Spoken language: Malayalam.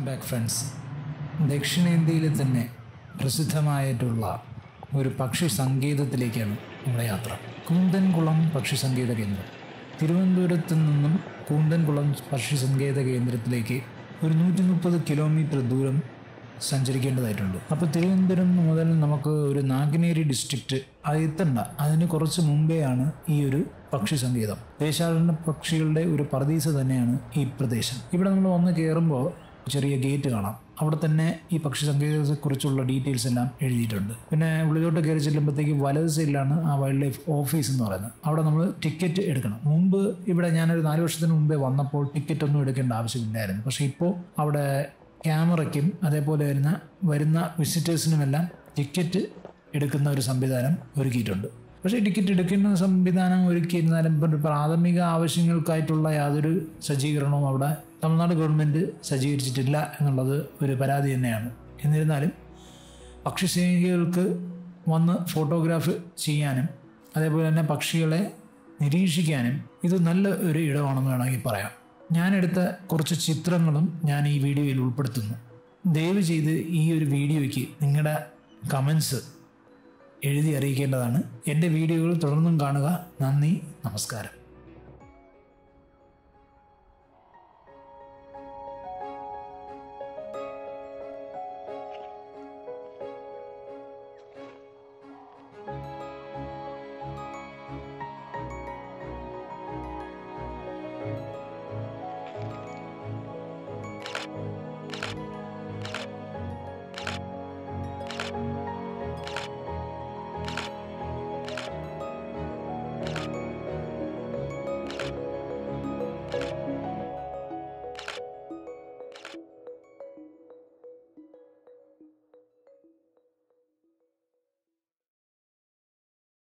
ബാക്ക് ഫ്രണ്ട്സ് ദക്ഷിണേന്ത്യയിലെ തന്നെ പ്രസിദ്ധമായിട്ടുള്ള ഒരു പക്ഷി സങ്കേതത്തിലേക്കാണ് നമ്മുടെ യാത്ര കൂന്തൻകുളം പക്ഷി സങ്കേത കേന്ദ്രം തിരുവനന്തപുരത്ത് നിന്നും കൂന്തൻകുളം പക്ഷി സങ്കേത കേന്ദ്രത്തിലേക്ക് ഒരു നൂറ്റി മുപ്പത് കിലോമീറ്റർ ദൂരം സഞ്ചരിക്കേണ്ടതായിട്ടുണ്ട് അപ്പോൾ തിരുവനന്തപുരം മുതൽ നമുക്ക് ഒരു നാഗനേരി ഡിസ്ട്രിക്റ്റ് അത് എത്തണ്ട അതിന് കുറച്ച് മുമ്പെയാണ് ഈ ഒരു പക്ഷി സങ്കേതം ദേശാടന പക്ഷികളുടെ ഒരു പറദീസ തന്നെയാണ് ഈ പ്രദേശം ഇവിടെ നമ്മൾ വന്ന് കയറുമ്പോൾ ചെറിയ ഗേറ്റ് കാണാം അവിടെ തന്നെ ഈ പക്ഷി സങ്കേതത്തെക്കുറിച്ചുള്ള ഡീറ്റെയിൽസ് എല്ലാം എഴുതിയിട്ടുണ്ട് പിന്നെ ഉള്ളിലോട്ട് കയറി ചെല്ലുമ്പോഴത്തേക്ക് വലത് സൈഡിലാണ് ആ വൈൽഡ് ലൈഫ് ഓഫീസ് എന്ന് പറയുന്നത് അവിടെ നമ്മൾ ടിക്കറ്റ് എടുക്കണം മുമ്പ് ഇവിടെ ഞാനൊരു നാല് വർഷത്തിന് മുമ്പേ വന്നപ്പോൾ ടിക്കറ്റ് ഒന്നും എടുക്കേണ്ട ആവശ്യമില്ലായിരുന്നു പക്ഷേ ഇപ്പോൾ അവിടെ ക്യാമറയ്ക്കും അതേപോലെ വരുന്ന വരുന്ന വിസിറ്റേഴ്സിനുമെല്ലാം ടിക്കറ്റ് എടുക്കുന്ന ഒരു സംവിധാനം ഒരുക്കിയിട്ടുണ്ട് പക്ഷേ ടിക്കറ്റ് എടുക്കുന്ന സംവിധാനം ഒരുക്കിയിരുന്നാലും ഇപ്പം ഒരു പ്രാഥമിക ആവശ്യങ്ങൾക്കായിട്ടുള്ള യാതൊരു സജ്ജീകരണവും അവിടെ തമിഴ്നാട് ഗവൺമെൻറ് സജ്ജീകരിച്ചിട്ടില്ല എന്നുള്ളത് ഒരു പരാതി തന്നെയാണ് എന്നിരുന്നാലും പക്ഷിസ്നേഹികൾക്ക് വന്ന് ഫോട്ടോഗ്രാഫ് ചെയ്യാനും അതേപോലെ തന്നെ പക്ഷികളെ നിരീക്ഷിക്കാനും ഇത് നല്ല ഒരു ഇടമാണെന്ന് വേണമെങ്കിൽ പറയാം ഞാൻ എടുത്ത കുറച്ച് ചിത്രങ്ങളും ഞാൻ ഈ വീഡിയോയിൽ ഉൾപ്പെടുത്തുന്നു ദയവ് ചെയ്ത് ഈ ഒരു വീഡിയോയ്ക്ക് നിങ്ങളുടെ കമൻസ് എഴുതി അറിയിക്കേണ്ടതാണ് എൻ്റെ വീഡിയോകൾ തുടർന്നും കാണുക നന്ദി നമസ്കാരം